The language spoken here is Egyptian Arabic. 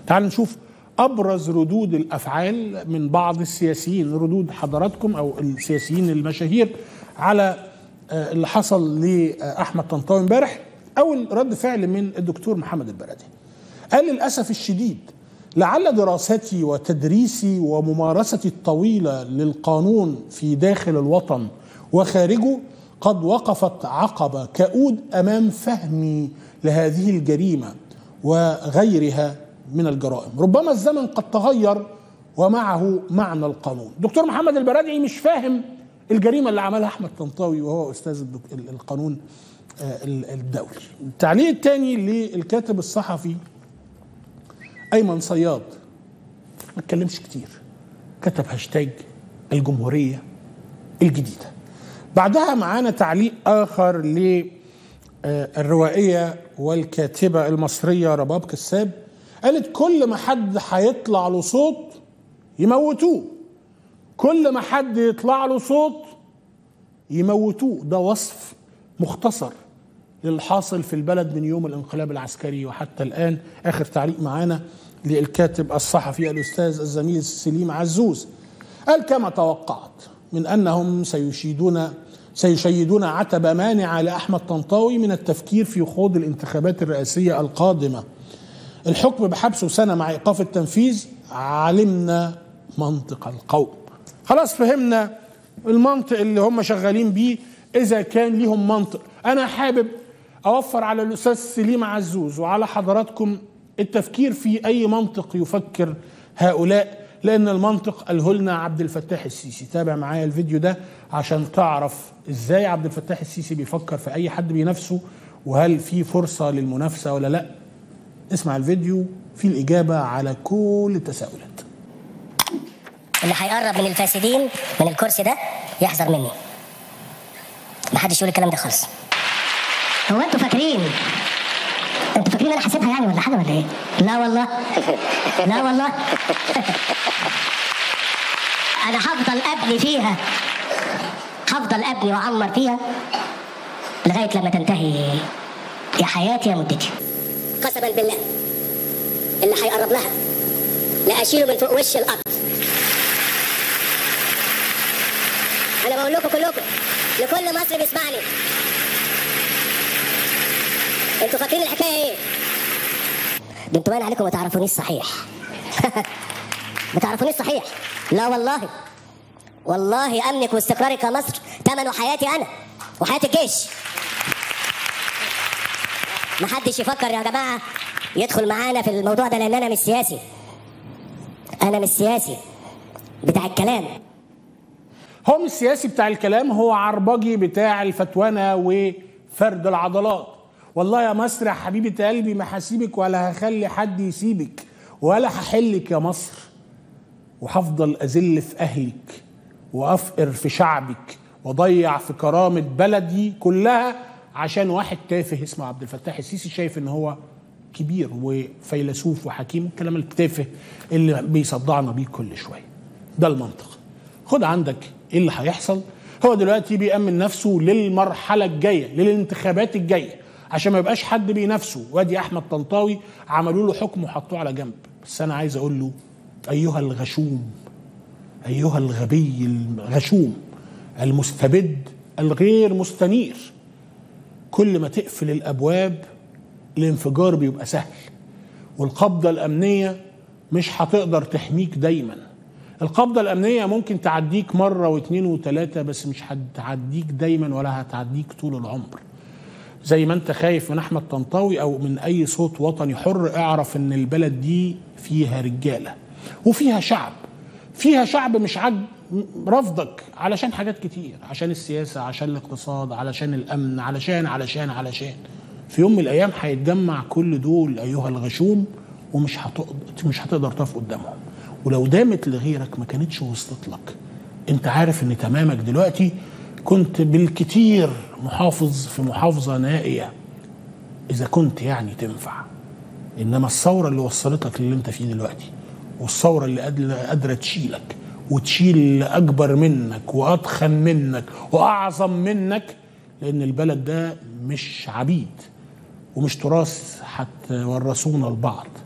تعال نشوف ابرز ردود الافعال من بعض السياسيين ردود حضراتكم او السياسيين المشاهير على آه، اللي حصل لاحمد طنطاوي امبارح اول رد فعل من الدكتور محمد البلدي قال للاسف الشديد لعل دراستي وتدريسي وممارستي الطويله للقانون في داخل الوطن وخارجه قد وقفت عقبه كؤود امام فهمي لهذه الجريمه وغيرها من الجرائم ربما الزمن قد تغير ومعه معنى القانون دكتور محمد البرادعي مش فاهم الجريمه اللي عملها احمد طنطاوي وهو استاذ الدك- ال- القانون آه، ال- الدولي التعليق الثاني للكاتب الصحفي ايمن صياد ما اتكلمش كتير كتب هاشتاج الجمهوريه الجديده بعدها معانا تعليق اخر للروائيه والكاتبه المصريه رباب كساب قالت كل ما حد هيطلع له صوت يموتوه كل ما حد يطلع له صوت يموتوه ده وصف مختصر للحاصل في البلد من يوم الانقلاب العسكري وحتى الان اخر تعليق معانا للكاتب الصحفي الاستاذ الزميل سليم عزوز قال كما توقعت من انهم سيشيدون سيشيدون عتبه مانعه لاحمد طنطاوي من التفكير في خوض الانتخابات الرئاسيه القادمه الحكم بحبسه سنه مع ايقاف التنفيذ علمنا منطق القوم خلاص فهمنا المنطق اللي هم شغالين بيه اذا كان ليهم منطق انا حابب اوفر على الاستاذ سليم عزوز وعلى حضراتكم التفكير في اي منطق يفكر هؤلاء لان المنطق قاله لنا عبد الفتاح السيسي تابع معايا الفيديو ده عشان تعرف ازاي عبد الفتاح السيسي بيفكر في اي حد بينافسه وهل في فرصه للمنافسه ولا لا اسمع الفيديو في الإجابة على كل التساؤلات اللي هيقرب من الفاسدين من الكرسي ده يحذر مني محدش يقول الكلام ده خالص هو انتوا فاكرين انتوا فاكرين انا حسيبها يعني ولا حاجه ولا ايه؟ لا والله لا والله انا هفضل ابني فيها هفضل ابني واعمر فيها لغايه لما تنتهي يا حياتي يا مدتي قسما بالله اللي هيقرب لها لا اشيله من فوق وش الارض انا بقول لكم كلكم لكل مصر بيسمعني انتوا فاكرين الحكايه ايه؟ ده انتوا باين عليكم ما تعرفونيش صحيح ما تعرفونيش صحيح لا والله والله امنك واستقرارك يا مصر ثمنه حياتي انا وحياه الجيش ما حدش يفكر يا جماعه يدخل معانا في الموضوع ده لان انا مش سياسي انا مش سياسي بتاع الكلام هو مش سياسي بتاع الكلام هو عربجي بتاع الفتوانة وفرد العضلات والله يا مصر يا حبيبة قلبي ما هسيبك ولا هخلي حد يسيبك ولا هحلك يا مصر وهفضل أذل في أهلك وأفقر في شعبك وأضيع في كرامة بلدي كلها عشان واحد تافه اسمه عبد الفتاح السيسي شايف إن هو كبير وفيلسوف وحكيم الكلام التافه اللي بيصدعنا بيه كل شويه ده المنطق خد عندك ايه اللي هيحصل هو دلوقتي بيأمن نفسه للمرحلة الجاية للانتخابات الجاية عشان ما يبقاش حد بينافسه وادي احمد طنطاوي عملوا له حكم وحطوه على جنب بس انا عايز اقول له ايها الغشوم ايها الغبي الغشوم المستبد الغير مستنير كل ما تقفل الابواب الانفجار بيبقى سهل والقبضه الامنيه مش هتقدر تحميك دايما القبضه الامنيه ممكن تعديك مره واثنين وثلاثه بس مش هتعديك دايما ولا هتعديك طول العمر زي ما انت خايف من احمد طنطاوي او من اي صوت وطني حر اعرف ان البلد دي فيها رجاله وفيها شعب فيها شعب مش عاج رفضك علشان حاجات كتير عشان السياسه عشان الاقتصاد علشان الامن علشان علشان علشان في يوم من الايام هيتجمع كل دول ايها الغشوم ومش هتقدر مش هتقدر تقف قدامهم ولو دامت لغيرك ما كانتش وصلت لك انت عارف ان تمامك دلوقتي كنت بالكتير محافظ في محافظه نائيه اذا كنت يعني تنفع انما الثوره اللي وصلتك للي انت فيه دلوقتي والثوره اللي قادره قادره تشيلك وتشيل اللي اكبر منك واضخم منك واعظم منك لان البلد ده مش عبيد ومش تراث هتورثونا لبعض